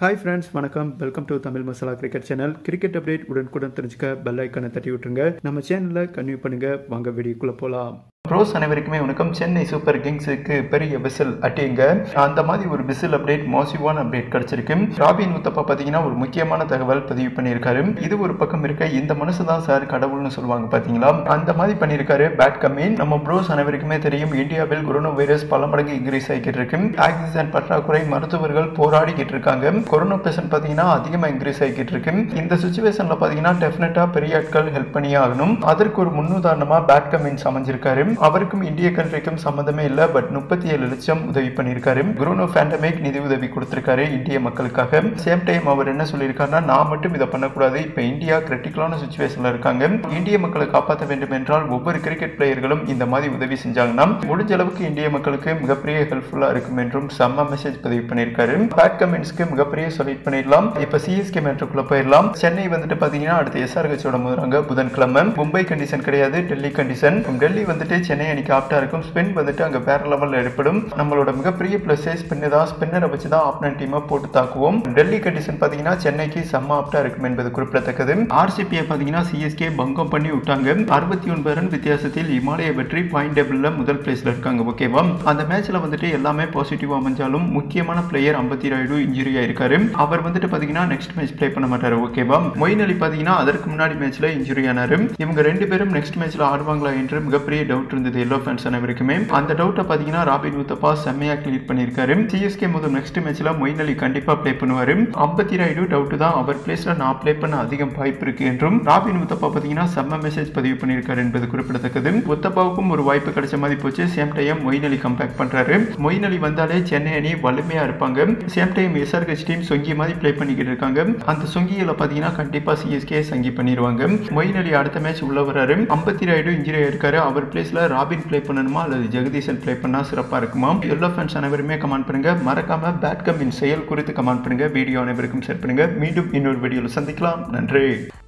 hi friends வணக்கம் welcome to Tamil masala cricket channel cricket update உடனுக்குடன் தெரிஞ்சுக்க பெல் ஐக்கனை தட்டி விட்டுருங்க நம்ம சேனலில் கன்வியூ பண்ணுங்க வாங்க வீடியோக்குள்ளே போகலாம் ப்ரோஸ் அனைவருக்குமே வணக்கம் சென்னை சூப்பர் கிங்ஸுக்கு பெரிய விசில் அட்டிங்க அந்த மாதிரி ஒரு விசில் அப்டேட் மோசிவான அப்டேட் கிடைச்சிருக்கு ராபின் உத்தப்பா பார்த்தீங்கன்னா ஒரு முக்கியமான தகவல் பதிவு பண்ணியிருக்காரு இது ஒரு பக்கம் இருக்க இந்த மனசு தான் சார் கடவுள்னு சொல்லுவாங்க பார்த்தீங்களா அந்த மாதிரி பண்ணியிருக்காரு பேட் கம்மின் நம்ம ப்ரோஸ் அனைவருக்குமே தெரியும் இந்தியாவில் கொரோனா வைரஸ் பல மடங்கு இன்க்ரீஸ் ஆகிட்டு இருக்கு ஆக்சிஜன் பற்றாக்குறை மருத்துவர்கள் போராடிக்கிட்டு இருக்காங்க கொரோனா பேஷண்ட் பார்த்தீங்கன்னா அதிகமாக இன்க்ரீஸ் ஆகிட்டு இருக்கு இந்த சுச்சுவேஷனில் பார்த்தீங்கன்னா டெஃபினட்டாக பெரிய ஆட்கள் ஹெல்ப் பண்ணியே ஆகணும் அதற்கு ஒரு முன்னுதாரணமாக பேட் கமின்ஸ் அமைஞ்சிருக்காரு அவருக்கும் இந்திய கண்ட்ரிக்கும் சம்மந்தமே இல்லை பட் முப்பத்தி ஏழு லட்சம் உதவி பண்ணியிருக்காரு குரோனோ பேண்டமிக் நிதி உதவி கொடுத்திருக்காரு இந்திய மக்களுக்காக சேம் டைம் அவர் என்ன சொல்லியிருக்காருன்னா நான் மட்டும் இதை பண்ணக்கூடாது இப்போ இந்தியா கிரிட்டிக்கலான சுச்சுவேஷன்ல இருக்காங்க இந்திய மக்களை காப்பாற்ற வேண்டும் என்றால் ஒவ்வொரு கிரிக்கெட் பிளேயர்களும் இந்த மாதிரி உதவி செஞ்சாங்கன்னா முடிஞ்ச அளவுக்கு இந்திய மக்களுக்கு மிகப்பெரிய ஹெல்ப்ஃபுல்லா இருக்கும் என்றும் செம்ம மெசேஜ் பதிவு பண்ணியிருக்காரு பேட் கமெண்ட்ஸ்க்கு மிகப்பெரிய சொல்லிட் பண்ணிடலாம் இப்போ சிஎஸ்கே மேட்ருக்குள்ள போயிடலாம் சென்னை வந்துட்டு பாத்தீங்கன்னா அடுத்து எஸ்ஆர்ஹெச்சோட முதறாங்க புதன்கிழமை மும்பை கண்டிஷன் கிடையாது டெல்லி கண்டிஷன் டெல்லி வந்துட்டு சென்னை அணிக்கு ஆப்டா இருக்கும் ஸ்பின் வந்துட்டு அங்க வேற லெவல்ல ஏற்படும் நம்மளோட மிகப்பெரிய பிளஸ் ஸ்பின் தான் ஸ்பின்னரை வச்சு தான் ஆப்னன் டீமை போட்டு தாக்குவோம் டெல்லி கண்டிஷன் பாத்தீங்கன்னா சென்னைக்கு செம்ம ஆப்டா இருக்கும் என்பது குறிப்பிடத்தக்கது ஆர்சிபியை பாத்தீங்கன்னா சிஎஸ்கே பங்கம் பண்ணி விட்டாங்க அறுபத்தி ஒன்பது ரன் வித்தியாசத்தில் இமாலய வெற்றி பாயிண்ட் டேபிள்ல முதல் பிளேஸ்ல இருக்காங்க ஓகேவா அந்த மேட்ச்ல வந்துட்டு எல்லாமே பாசிட்டிவா அமைஞ்சாலும் முக்கியமான பிளேயர் அம்பத்தி ராயுடு இன்ஜுரி ஆயிருக்காரு அவர் வந்துட்டு பாத்தீங்கன்னா நெக்ஸ்ட் மேட்ச் பிளே பண்ண மாட்டாரு ஓகேவா மொயின் அலி பாத்தீங்கன்னா அதற்கு முன்னாடி மேட்ச்ல இன்ஜுரி ஆனாரு இவங்க ரெண்டு பேரும் நெக்ஸ்ட் மேட்ச்ல ஆடுவாங்களா என்று மிகப்பெரிய டவுட் இருந்தது எல்லோ ஃபேன்ஸ் அனைவருக்குமே அந்த டவுட்டை பாத்தீங்கன்னா ராபின் உத்தப்பா செம்மையா கிளியர் பண்ணியிருக்காரு சிஎஸ்கே முதல் நெக்ஸ்ட் மேட்ச்ல மொயின் அலி கண்டிப்பா பிளே பண்ணுவாரு அம்பத்தி ராயுடு டவுட் தான் அவர் பிளேஸ்ல நான் பிளே பண்ண அதிகம் வாய்ப்பு இருக்கு என்றும் ராபின் உத்தப்பா பாத்தீங்கன்னா செம்ம மெசேஜ் பதிவு பண்ணியிருக்காரு என்பது குறிப்பிடத்தக்கது உத்தப்பாவுக்கும் ஒரு வாய்ப்பு கிடைச்ச மாதிரி போச்சு same time Moeen Ali comeback பண்றாரு மொயின் அலி வந்தாலே சென்னை அணி வலிமையா இருப்பாங்க சேம் டைம் எஸ்ஆர்ஹெச் டீம் சொங்கி மாதிரி பிளே பண்ணிக்கிட்டு இருக்காங்க அந்த சொங்கியில பாத்தீங்கன்னா கண்டிப்பா சிஎஸ்கே சங்கி பண்ணிடுவாங்க மொயின் அலி அடுத்த மேட்ச் உள்ள வராரு அம்பத்தி ராயுடு இன்ஜுரி ஆயிருக்காரு அவர் பிளேஸ்ல ராபின் பிளே பண்ணணுமா அல்லது ஜெகதீசன் பிளே பண்ணா சிறப்பா இருக்குமா எல்லோ ஃபேன்ஸ் அனைவருமே கமெண்ட் பண்ணுங்க மறக்காம பேட் கம்பின் செயல் குறித்து கமெண்ட் பண்ணுங்க வீடியோ அனைவருக்கும் ஷேர் பண்ணுங்க மீண்டும் இன்னொரு வீடியோவில் சந்திக்கலாம் நன்றி